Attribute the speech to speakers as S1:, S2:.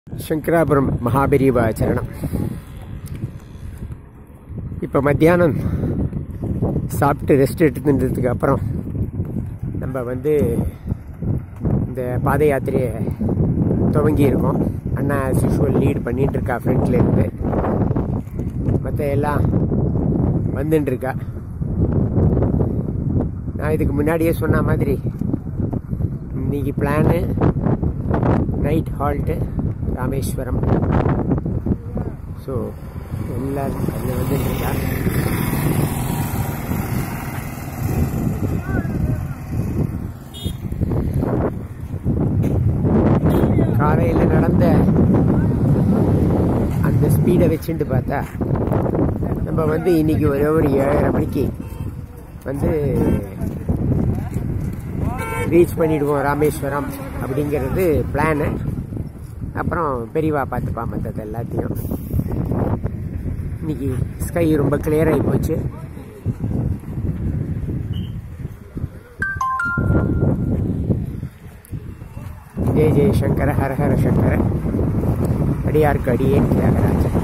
S1: சங்கராபுரம் மகாபெரிவா சரணம் இப்போ மத்தியானம் சாப்பிட்டு ரெஸ்ட் எடுத்துன்றதுக்கு அப்புறம் நம்ம வந்து இந்த பாத யாத்திரையை துவங்கி இருக்கோம் அண்ணா ஆஸ் யூஷுவல் லீட் பண்ணிட்டு இருக்கா ஃப்ரண்ட்ல இருந்து மற்ற எல்லாம் வந்துட்டு இருக்கா நான் இதுக்கு முன்னாடியே சொன்ன மாதிரி இன்னைக்கு plan night halt Rameswaram so எல்லாரும் அதில் வந்துட்டு இருக்கா காலையில் நடந்த அந்த ஸ்பீடை வச்சுட்டு பார்த்தா நம்ம வந்து இன்னைக்கு ஒரே ஒரு ஏழரை மணிக்கு வந்து ரீச் பண்ணிடுவோம் ராமேஸ்வரம் அப்படிங்கிறது பிளானு அப்புறம் பெரியவா பார்த்துப்பா மற்றது எல்லாத்தையும் இன்னைக்கு ஸ்கை ரொம்ப கிளியர் ஆகி போச்சு ஜெய ஜெய சங்கர ஹர ஹர சங்கர அடியார்க்கு அடியே தியாகராஜன்